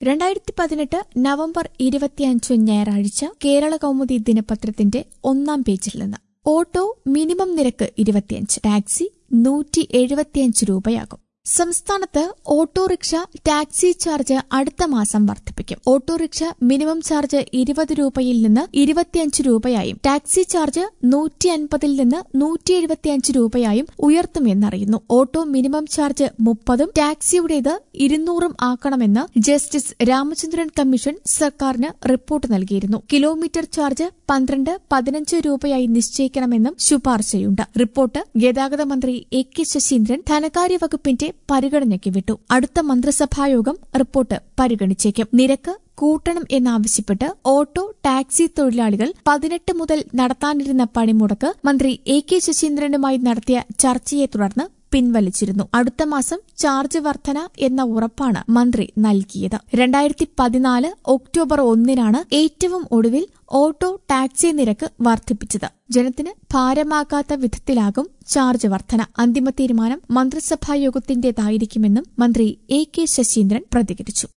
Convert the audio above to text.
രണ്ടായിരത്തി പതിനെട്ട് നവംബർ ഇരുപത്തിയഞ്ച് ഞായറാഴ്ച കേരള കൗമുദി ദിനപത്രത്തിന്റെ ഒന്നാം പേജിൽ നിന്ന് ഓട്ടോ മിനിമം നിരക്ക് ഇരുപത്തിയഞ്ച് ടാക്സി നൂറ്റി എഴുപത്തിയഞ്ച് രൂപയാകും സംസ്ഥാനത്ത് ഓട്ടോറിക്ഷ ടാക്സി ചാർജ് അടുത്ത മാസം വർദ്ധിപ്പിക്കും ഓട്ടോറിക്ഷ മിനിമം ചാർജ് ഇരുപത് രൂപയിൽ നിന്ന് ഇരുപത്തിയഞ്ച് രൂപയായും ടാക്സി ചാർജ് നൂറ്റി അൻപതിൽ നിന്ന് നൂറ്റി എഴുപത്തിയഞ്ച് രൂപയായും ഉയർത്തുമെന്നറിയുന്നു ഓട്ടോ മിനിമം ചാർജ് മുപ്പതും ടാക്സിയുടേത് ഇരുന്നൂറും ആക്കണമെന്ന് ജസ്റ്റിസ് രാമചന്ദ്രൻ കമ്മീഷൻ സർക്കാരിന് റിപ്പോർട്ട് നൽകിയിരുന്നു കിലോമീറ്റർ ചാർജ് പന്ത്രണ്ട് പതിനഞ്ച് രൂപയായി നിശ്ചയിക്കണമെന്നും ശുപാർശയുണ്ട് റിപ്പോർട്ട് ഗതാഗത മന്ത്രി എ കെ ശശീന്ദ്രൻ ധനകാര്യ വകുപ്പിന്റെ പരിഗണനയ്ക്ക് വിട്ടു അടുത്ത മന്ത്രിസഭായോഗം റിപ്പോർട്ട് പരിഗണിച്ചേക്കും നിരക്ക് കൂട്ടണം എന്നാവശ്യപ്പെട്ട് ഓട്ടോ ടാക്സി തൊഴിലാളികൾ പതിനെട്ട് മുതൽ നടത്താനിരുന്ന പണിമുടക്ക് മന്ത്രി എ കെ ശശീന്ദ്രനുമായി നടത്തിയ ചർച്ചയെ തുടർന്ന് പിൻവലിച്ചിരുന്നു അടുത്ത മാസം ചാർജ് വർധന എന്ന ഉറപ്പാണ് മന്ത്രി നൽകിയത് രണ്ടായിരത്തി പതിനാല് ഒക്ടോബർ ഒന്നിനാണ് ഏറ്റവും ഒടുവിൽ ഓട്ടോ ടാക്സി നിരക്ക് വർദ്ധിപ്പിച്ചത് ജനത്തിന് ഭാരമാകാത്ത വിധത്തിലാകും ചാർജ് വർധന അന്തിമ തീരുമാനം മന്ത്രിസഭാ യോഗത്തിന്റേതായിരിക്കുമെന്നും മന്ത്രി എ കെ ശശീന്ദ്രൻ പ്രതികരിച്ചു